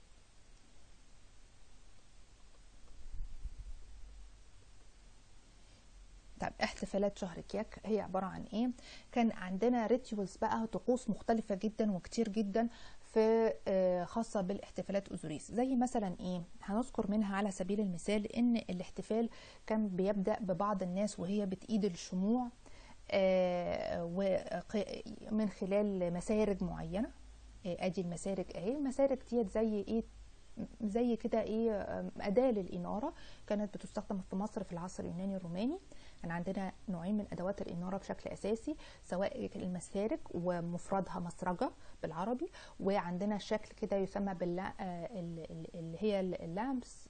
طيب احتفالات شهر كياك هي عبارة عن ايه كان عندنا ريتوالز بقى طقوس مختلفة جدا وكتير جدا في خاصة بالاحتفالات أوزوريس زي مثلا ايه هنذكر منها على سبيل المثال ان الاحتفال كان بيبدأ ببعض الناس وهي بتقيد الشموع ومن خلال مسارج معينة ادي المسارج اهي المسارج ديت زي ايه زي كده ايه اداه للاناره كانت بتستخدم في مصر في العصر اليوناني الروماني كان عندنا نوعين من ادوات الاناره بشكل اساسي سواء المسارج ومفردها مسرجه بالعربي وعندنا شكل كده يسمى بال اللي هي اللامس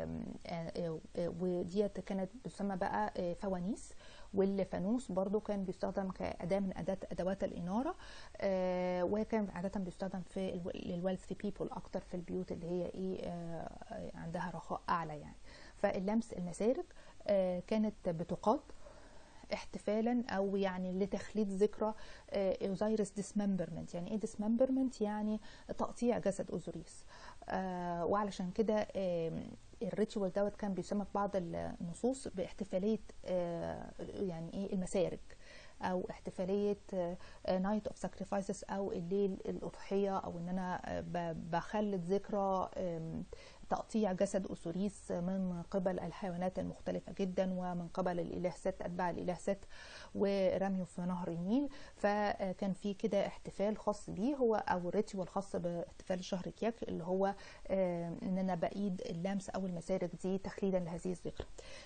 وديت كانت بتسمى بقى فوانيس والفانوس برضو كان بيستخدم كأداة من أداة أدوات الإنارة آه وكان عادة بيستخدم في للويلثي بيبول أكتر في البيوت اللي هي إيه آه عندها رخاء أعلى يعني فاللمس المسارج آه كانت بتقاد احتفالا او يعني لتخليد ذكرى اوزيرس ديسممبرمنت يعني ايه ديسممبرمنت يعني تقطيع جسد اوزوريس آه وعلشان كده آه الريتشوال دوت كان بيسمى في بعض النصوص باحتفاليه آه يعني ايه المسارج او احتفاليه نايت اوف ساكريفايسز او الليل الاضحيه او ان انا بخلد ذكرى تقطيع جسد أوسوريس من قبل الحيوانات المختلفة جدا ومن قبل الإله ست أتباع الإله ست ورميه في نهر النيل فكان في كده احتفال خاص بيه هو أو ريتوال خاص باحتفال شهر كياك اللي هو إن أنا بأيد اللمس أو المسارج دي تخليدا لهذه الذكرى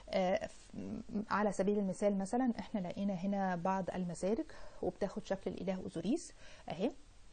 على سبيل المثال مثلا احنا لقينا هنا بعض المسارج وبتاخد شكل الإله أوزوريس أهي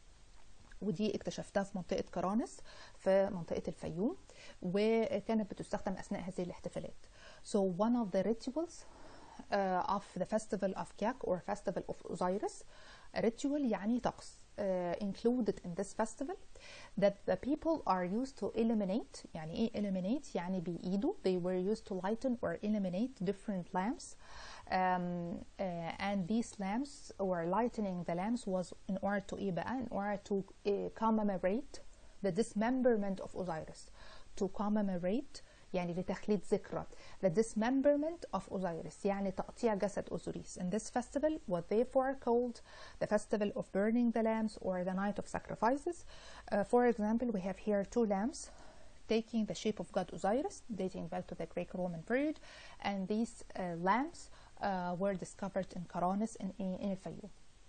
ودي اكتشفتها في منطقة كرانس في منطقة الفيوم وكانت بتستخدم أثناء هذه الاحتفالات. So one of the rituals uh, of the festival of Kyak or festival of Osiris ritual يعني طقس uh, included in this festival that the people are used to illuminate يعني ايه illuminate يعني بإيده they were used to lighten or illuminate different lamps um, uh, and these lamps or lightening the lamps was in order to ايه بقى in order to uh, commemorate the dismemberment of Osiris to commemorate يعني لتخليد ذكرى the dismemberment of Osiris يعني تقطيع جسد أوزوريس and this festival was therefore called the festival of burning the lambs or the night of sacrifices uh, for example we have here two lambs taking the shape of God Osiris dating back to the Greek-Roman period and these uh, lambs uh, were discovered in Karanis in, in الفيوم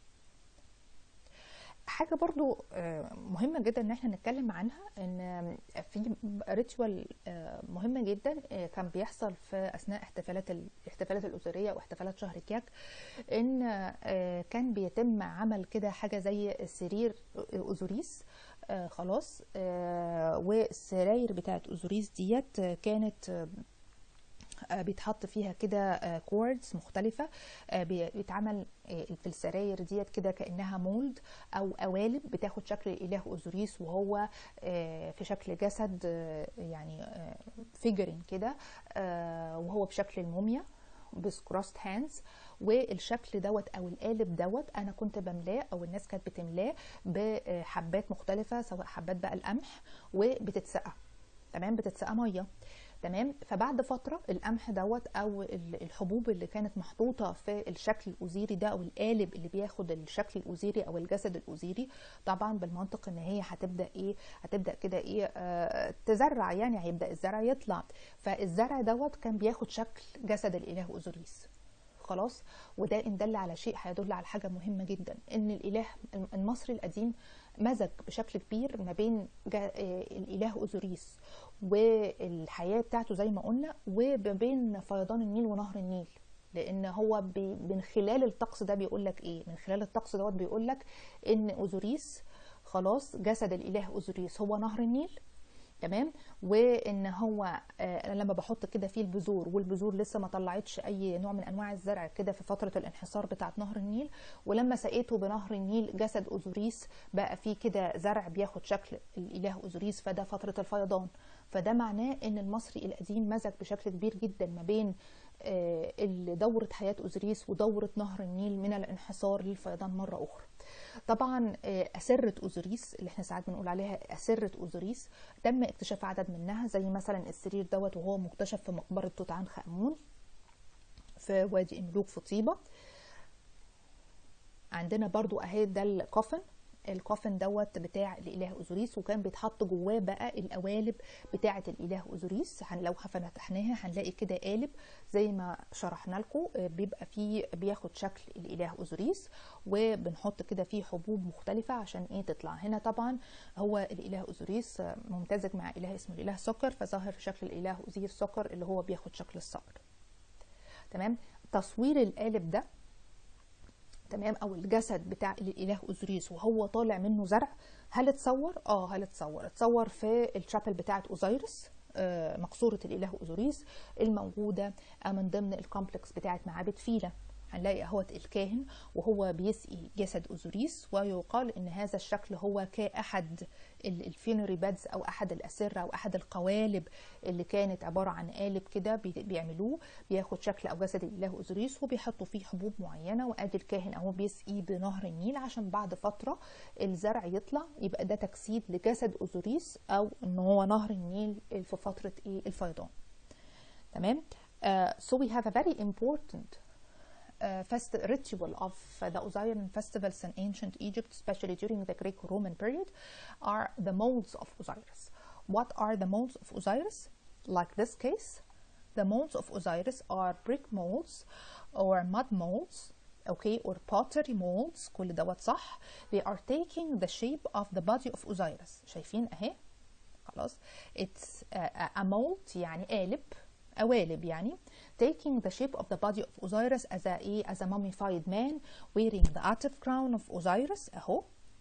حاجة برضو مهمة جدا ان احنا نتكلم عنها ان في ريتوال مهمة جدا كان بيحصل في اثناء احتفالات الاحتفالات الاسرية واحتفالات شهر كياك ان كان بيتم عمل كده حاجة زي سرير اوزوريس خلاص والسراير بتاعت اوزوريس ديت كانت بيتحط فيها كده كوردز مختلفة بيتعمل في السراير ديت كده كأنها مولد أو قوالب بتاخد شكل الإله أوزوريس وهو في شكل جسد يعني فيجرين كده وهو بشكل الموميا بسكروست هاندز والشكل دوت او القالب دوت انا كنت بملاه او الناس كانت بتملاه بحبات مختلفه سواء حبات بقى القمح وبتتسقى تمام بتتسقى ميه تمام فبعد فتره القمح دوت او الحبوب اللي كانت محطوطه في الشكل الاوزيري ده او القالب اللي بياخد الشكل الاوزيري او الجسد الاوزيري طبعا بالمنطق ان هي هتبدا ايه هتبدا كده ايه آه تزرع يعني هيبدا الزرع يطلع فالزرع دوت كان بياخد شكل جسد الاله اوزوريس خلاص وده ان دل على شيء هيدل على حاجه مهمه جدا ان الاله المصري القديم مزج بشكل كبير ما بين الاله اوزوريس والحياه بتاعته زي ما قلنا وبين فيضان النيل ونهر النيل لان هو بي من خلال الطقس ده بيقول لك ايه من خلال الطقس دوت بيقول لك ان اوزوريس خلاص جسد الاله اوزوريس هو نهر النيل تمام وان هو انا لما بحط كده فيه البذور والبذور لسه ما طلعتش اي نوع من انواع الزرع كده في فتره الانحسار بتاعه نهر النيل ولما سقيته بنهر النيل جسد اوزوريس بقى فيه كده زرع بياخد شكل الاله اوزوريس فده فتره الفيضان فده معناه ان المصري القديم مزج بشكل كبير جدا ما بين دورة حياة أوزوريس ودورة نهر النيل من الانحسار للفيضان مرة أخرى طبعا أسرة أوزوريس اللي احنا ساعات بنقول عليها أسرة أوزوريس تم اكتشاف عدد منها زي مثلا السرير دوت وهو مكتشف في مقبرة توت عنخ آمون في وادي الملوك في طيبة عندنا برضو اهي ده الكوفن الكوفن دوت بتاع الاله اوزوريس وكان بيتحط جواه بقى القوالب بتاعه الاله اوزوريس لو فتحناها هنلاقي كده قالب زي ما شرحنا لكم بيبقى فيه بياخد شكل الاله اوزوريس وبنحط كده فيه حبوب مختلفه عشان ايه تطلع هنا طبعا هو الاله اوزوريس ممتزج مع اله اسمه الاله سكر فظاهر في شكل الاله اوزير سكر اللي هو بياخد شكل الصقر تمام تصوير القالب ده تمام او الجسد بتاع الاله اوزوريس وهو طالع منه زرع هل اتصور اه هل اتصور اتصور في الشابل بتاعه اوزيرس آه مقصوره الاله اوزوريس الموجوده من ضمن الكومبلكس بتاعه معابد فيلا هنلاقي اهوت الكاهن وهو بيسقي جسد اوزوريس ويقال ان هذا الشكل هو كاحد الفينري بادز او احد الاسره او احد القوالب اللي كانت عباره عن قالب كده بيعملوه بياخد شكل او جسد الاله اوزوريس وبيحطوا فيه حبوب معينه وادي الكاهن اهو بيسقي بنهر النيل عشان بعد فتره الزرع يطلع يبقى ده تجسيد لجسد اوزوريس او ان هو نهر النيل في فتره ايه الفيضان تمام uh, so we have a very important Uh, fest ritual of uh, the Osirian festivals in ancient Egypt, especially during the Greco-Roman period, are the molds of Osiris. What are the molds of Osiris? Like this case, the molds of Osiris are brick molds or mud molds, okay, or pottery molds, كل دوت صح. They are taking the shape of the body of Osiris. شايفين اهي؟ خلاص. It's uh, a mold يعني قالب قوالب يعني taking the shape of the body of Osiris as a, as a mummified man wearing the active crown of Osiris أهو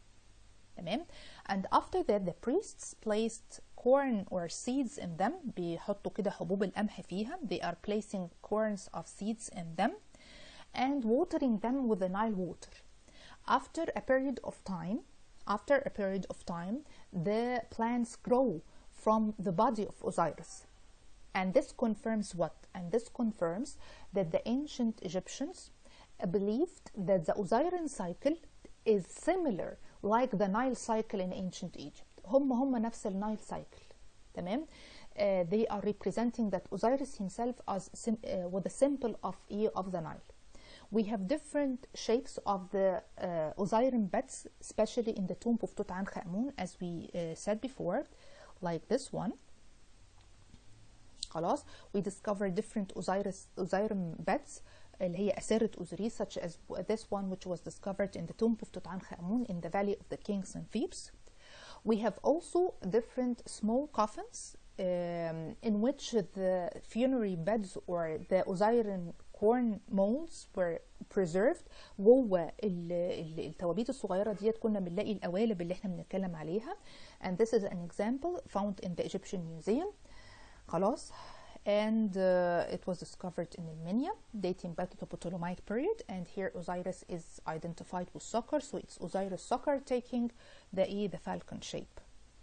تمام and after that the priests placed corn or seeds in them بيحطوا كده حبوب القمح فيها they are placing corns of seeds in them and watering them with the Nile water after a period of time after a period of time the plants grow from the body of Osiris and this confirms what? And this confirms that the ancient Egyptians believed that the Osirian cycle is similar like the Nile cycle in ancient Egypt. هم هم نفس النايل cycle. تمام? Uh, they are representing that Osiris himself as sim uh, with a symbol of E of the Nile. We have different shapes of the uh, Osirian beds, especially in the tomb of Tutankhamun, as we said before, like this one. خلاص we discover different Osiris Osirian beds اللي هي أسرة أوزوريس such as this one which was discovered in the tomb of Tutankhamun in the Valley of the Kings in Thebes. We have also different small coffins um, in which the funerary beds or the Osirian corn molds were preserved جوه التوابيت الصغيرة ديت كنا بنلاقي القوالب اللي احنا بنتكلم عليها and this is an example found in the Egyptian Museum خلاص and uh, it was discovered in Armenia dating back to the Ptolemaic period and here Osiris is identified with soccer so it's Osiris soccer taking the E the falcon shape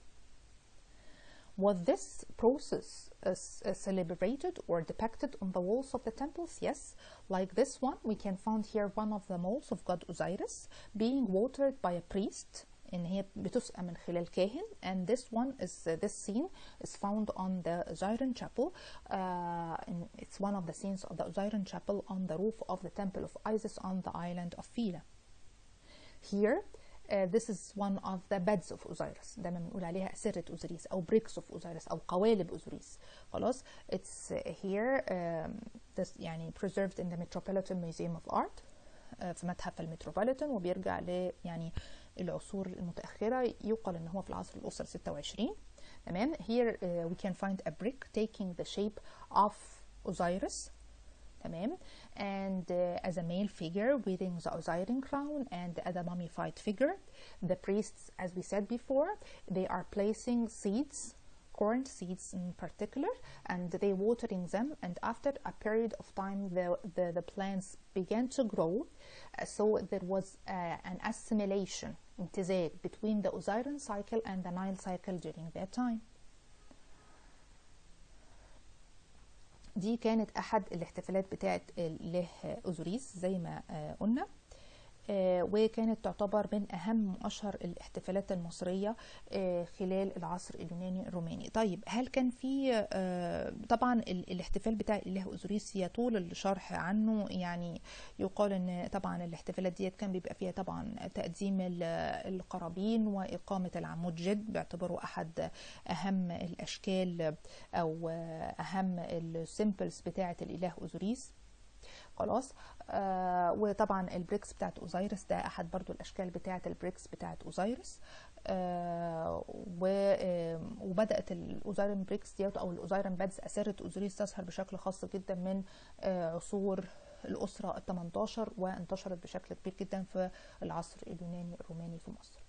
was this process uh, uh, celebrated or depicted on the walls of the temples yes like this one we can find here one of the molds of god Osiris being watered by a priest ان هي بتسقى من خلال كاهن and this one is uh, this scene is found on the Osiris chapel uh, and it's one of the scenes of the Osiris chapel on the roof of the temple of Isis on the island of Phila here uh, this is one of the beds of Osiris دايما بنقول عليها أسرة أوزيريس أو bricks of Osiris أو قوالب أوزيريس خلاص it's here um, this يعني preserved in the Metropolitan Museum of Art في متحف المتروبوليتان وبيرجع ل يعني العصور المتأخرة يقال ان هو في العصر الأسري 26 تمام here uh, we can find a brick taking the shape of Osiris تمام and uh, as a male figure wearing the Osirian crown and as a mummified figure the priests as we said before they are placing seeds corn seeds in particular and they watering them and after a period of time the, the, the plants began to grow uh, so there was uh, an assimilation امتزاج between the Osirian cycle and the Nile cycle during that time دي كانت احد الاحتفالات بتاعه الاله اوزوريس زي ما آه، قلنا آه، وكانت تعتبر من اهم واشهر الاحتفالات المصريه آه، خلال العصر اليوناني الروماني طيب هل كان في آه، طبعا ال- الاحتفال بتاع الاله اوزوريس يطول الشرح عنه يعني يقال ان طبعا الاحتفالات ديت كان بيبقى فيها طبعا تقديم ال- القرابين واقامه العمود جد باعتباره احد اهم الاشكال او اهم السيمبلز بتاعه الاله اوزوريس خلاص آه وطبعا البريكس بتاعت اوزيرس ده احد برضو الاشكال بتاعت البريكس بتاعت اوزيرس آه و آه وبدات الاوزيرن بريكس ديت او الاوزيرن بادز اثارت اوزوريس تظهر بشكل خاص جدا من آه عصور الاسره ال 18 وانتشرت بشكل كبير جدا في العصر اليوناني الروماني في مصر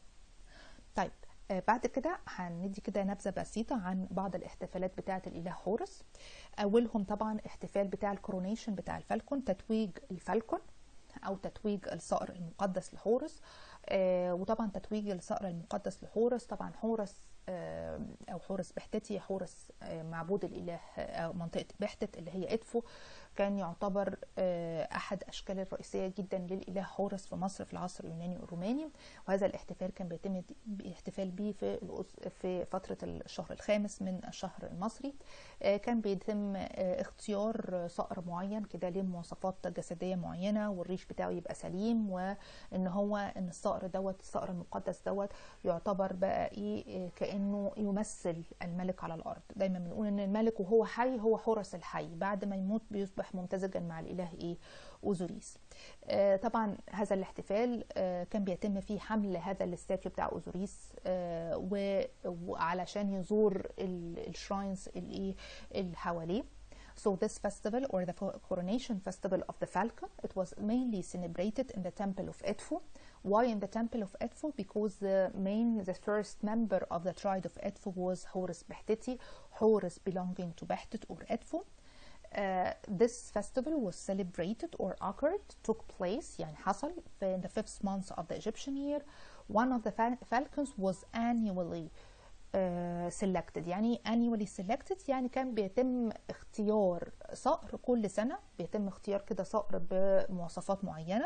طيب آه، بعد كده هندي كده نبذه بسيطه عن بعض الاحتفالات بتاعه الاله حورس اولهم طبعا احتفال بتاع الكورونيشن بتاع الفالكون تتويج الفالكون او تتويج الصقر المقدس لحورس آه وطبعا تتويج الصقر المقدس لحورس طبعا حورس آه او حورس بحتتي حورس آه معبود الاله آه، او منطقه بحتت اللي هي ادفو كان يعتبر آه احد اشكال الرئيسيه جدا للاله حورس في مصر في العصر اليوناني الروماني وهذا الاحتفال كان بيتم الاحتفال به في الأس- في فتره الشهر الخامس من الشهر المصري آه، كان بيتم آه، اختيار صقر معين كده ليه مواصفات جسديه معينه والريش بتاعه يبقى سليم وان هو ان الصقر دوت الصقر المقدس دوت يعتبر بقى ايه آه، كانه يمثل الملك على الارض دايما بنقول ان الملك وهو حي هو حورس الحي بعد ما يموت بيصبح ممتزجا مع الاله ايه اوزوريس آه، طبعا هذا الاحتفال آه، كان بيتم فيه حمل هذا الاستاتيو بتاع اوزوريس آه، و- وعلشان يزور الشراينز اللي اللي حواليه So this festival or the coronation festival of the falcon, it was mainly celebrated in the temple of Edfu. Why in the temple of Edfu? Because the main, the first member of the tribe of Edfu was Horus Behtiti, Horus belonging to Behtit or Edfu. Uh, this festival was celebrated or occurred, took place, يعني حصل في in the fifth month of the Egyptian year. One of the fal- falcons was annually uh, selected يعني annually selected يعني كان بيتم اختيار صقر كل سنة بيتم اختيار كده صقر بمواصفات معينة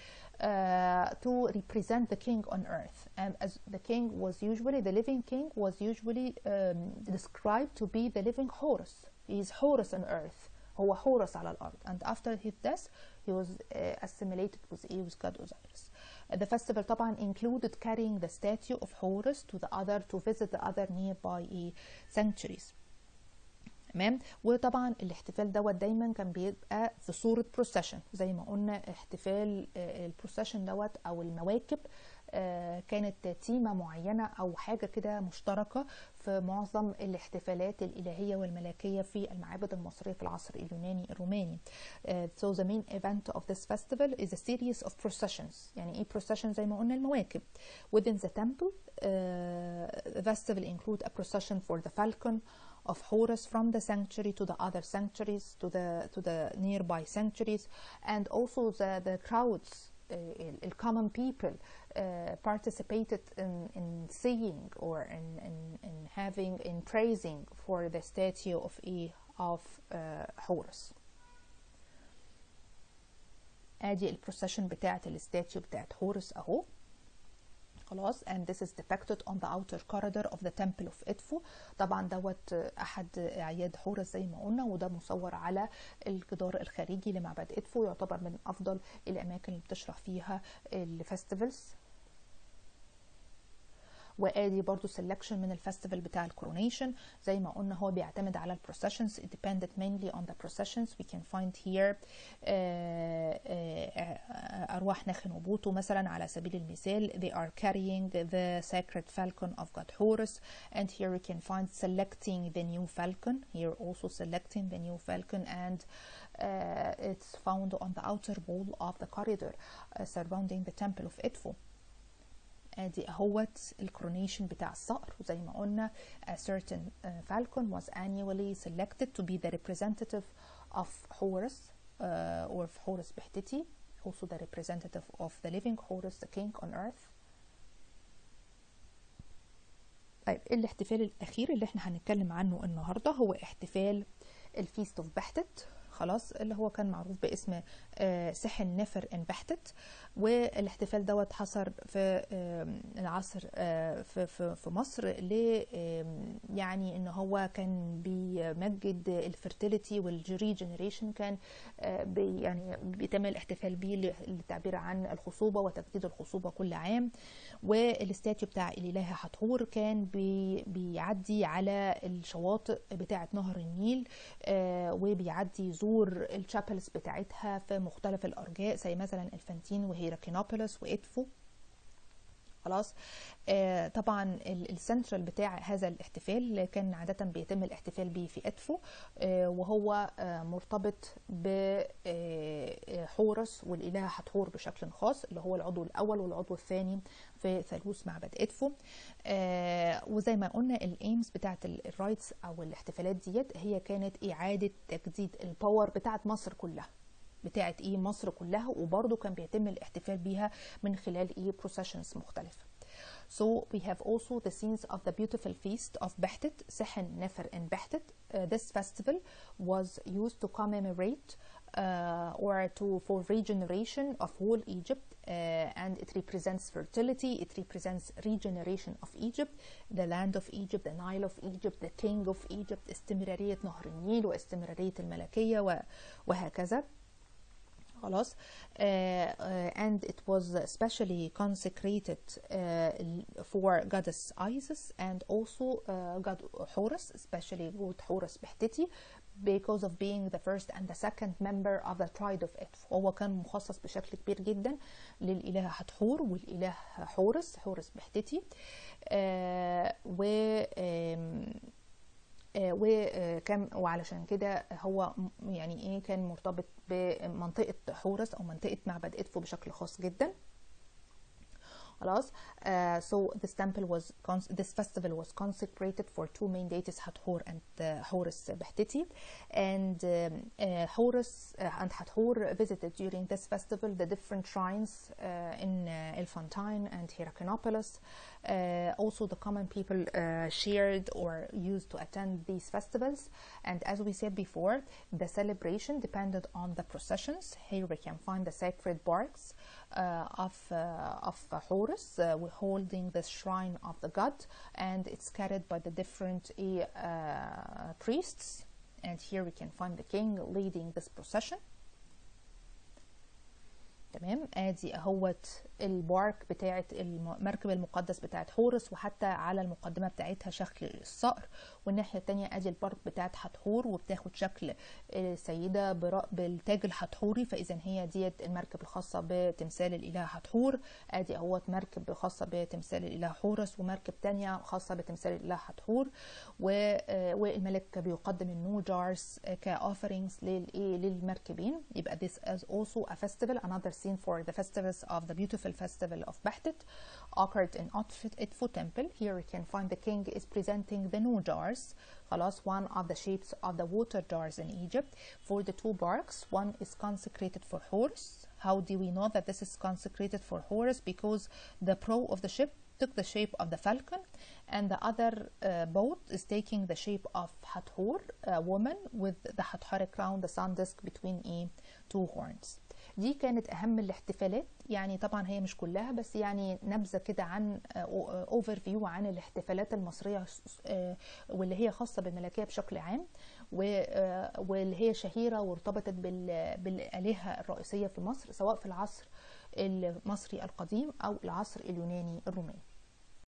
uh, to represent the king on earth and as the king was usually the living king was usually um, described to be the living Horus he is Horus on earth هو حورس على الأرض and after his death he was uh, assimilated with, with God Osiris Uh, the festival طبعا included carrying the statue of Horus to the other to visit the other nearby uh, sanctuaries تمام وطبعا الاحتفال دوت دايما كان بيبقى في صورة بروسيشن زي ما قلنا احتفال آه، البروسيشن دوت او المواكب آه، كانت تيمة معينة او حاجة كده مشتركة في معظم الاحتفالات الالهية والملكية في المعابد المصرية في العصر اليوناني الروماني آه، so the main event of this festival is a series of processions يعني ايه procession زي ما قلنا المواكب within the temple uh, the festival include a procession for the falcon of Horus from the sanctuary to the other sanctuaries to the to the nearby sanctuaries and also the the crowds uh, the common people uh, participated in, in seeing or in, in, in having in praising for the statue of E of uh, Horus ادي البروسيشن بتاعت الستاتيو بتاعت هورس اهو خلاص and this is depicted on the outer corridor of the temple of Edfu طبعا دوت احد اعياد حورس زي ما قلنا وده مصور على الجدار الخارجي لمعبد ادفو يعتبر من افضل الاماكن اللي بتشرح فيها الفستيفالز وادي برضو selection من الفestival بتاع الكورونيشن زي ما قلنا هو بيعتمد على البروسيشنز it depended mainly on the processions we can find here آه، آه، أرواح ناخن وبوتو مثلا على سبيل المثال they are carrying the sacred falcon of God Horus and here we can find selecting the new falcon here also selecting the new falcon and uh, it's found on the outer wall of the corridor uh, surrounding the temple of Edfu ادي اهوت الكورونيشن بتاع الصقر وزي ما قلنا a certain uh, falcon was annually selected to be the representative of Horus uh, or of Horus Behtiti also the representative of the living Horus the king on earth طيب الاحتفال الاخير اللي احنا هنتكلم عنه النهارده هو احتفال الفيست اوف بحتت خلاص اللي هو كان معروف باسم آه، سحن نفر ان بحتت والاحتفال دوت حصل في آم، العصر آه، في في في مصر ل آم، يعني ان هو كان بيمجد الفرتيليتي والجري جنريشن كان آه، بي يعني بيتم الاحتفال بيه للتعبير عن الخصوبه وتجديد الخصوبه كل عام والاستاتيو بتاع الإلهة حتحور كان بي بيعدي على الشواطئ بتاعة نهر النيل آه وبيعدي يزور الشابلز بتاعتها في مختلف الأرجاء زي مثلا الفانتين وهيراكينوبوليس وإدفو خلاص آه طبعا ال- السنترال بتاع هذا الاحتفال كان عادة بيتم الاحتفال به في ادفو آه وهو آه مرتبط بحورس والإله حتحور بشكل خاص اللي هو العضو الأول والعضو الثاني في ثالوث معبد ادفو آه وزي ما قلنا الايمز بتاعت الرايتس او الاحتفالات ديت هي كانت اعاده تجديد الباور بتاعت مصر كلها بتاعت ايه مصر كلها وبرضه كان بيتم الاحتفال بيها من خلال ايه processions مختلفه So we have also the scenes of the beautiful feast of Behtet, Sehen Nefer and Behtet. Uh, this festival was used to commemorate uh, or to for regeneration of whole Egypt, uh, and it represents fertility. It represents regeneration of Egypt, the land of Egypt, the Nile of Egypt, the king of Egypt, استمرارية نهر النيل واستمرارية الملكية و- وهكذا. خلاص uh, uh, and it was especially consecrated uh, for goddess Isis and also uh, god Horus especially god Horus Behtiti because of being the first and the second member of the tribe of Edfu هو كان مخصص بشكل كبير جدا للإله حتحور والإله حورس حورس بحتتي آه و آم، آه، وكان وعلشان كده هو م- يعني ايه كان مرتبط بمنطقة حورس او منطقة معبد ادفو بشكل خاص جدا خلاص uh, so this temple was cons- this festival was consecrated for two main deities Hathor and uh, Horus Behtiti and um, uh, Horus uh, and Hathor visited during this festival the different shrines uh, in uh, Elephantine and Hierakonpolis uh, also the common people uh, shared or used to attend these festivals and as we said before the celebration depended on the processions here we can find the sacred barks uh, of uh, of uh, Horus uh, we're holding the shrine of the god and it's carried by the different uh, priests and here we can find the king leading this procession تمام ادي اهوت البارك بتاعت المركب المقدس بتاعت حورس وحتى على المقدمه بتاعتها شكل الصقر والناحيه التانية ادي البارك بتاعت حتحور وبتاخد شكل سيده برا- بالتاج الحتحوري فاذا هي ديت المركب الخاصه بتمثال الاله حتحور ادي اهوت مركب خاصه بتمثال الاله حورس ومركب تانية خاصه بتمثال الاله حتحور و- آه، والملك بيقدم النو جارز كاوفرينجز للايه للمركبين يبقى this is also a festival another scene for the festivals of the beautiful festival of Bahtit occurred in Otfit- Idfu temple here we can find the king is presenting the new jars خلاص one of the shapes of the water jars in Egypt for the two barks one is consecrated for Horus how do we know that this is consecrated for Horus because the prow of the ship took the shape of the falcon and the other uh, boat is taking the shape of Hathor, a woman with the Hathoric crown, the sun disk between e two horns. دي كانت اهم الاحتفالات يعني طبعا هي مش كلها بس يعني نبذه كده عن اوفر فيو عن الاحتفالات المصريه آه، واللي هي خاصه بالملكيه بشكل عام و- آه، واللي هي شهيره وارتبطت بال- بالالهه الرئيسيه في مصر سواء في العصر المصري القديم او العصر اليوناني الروماني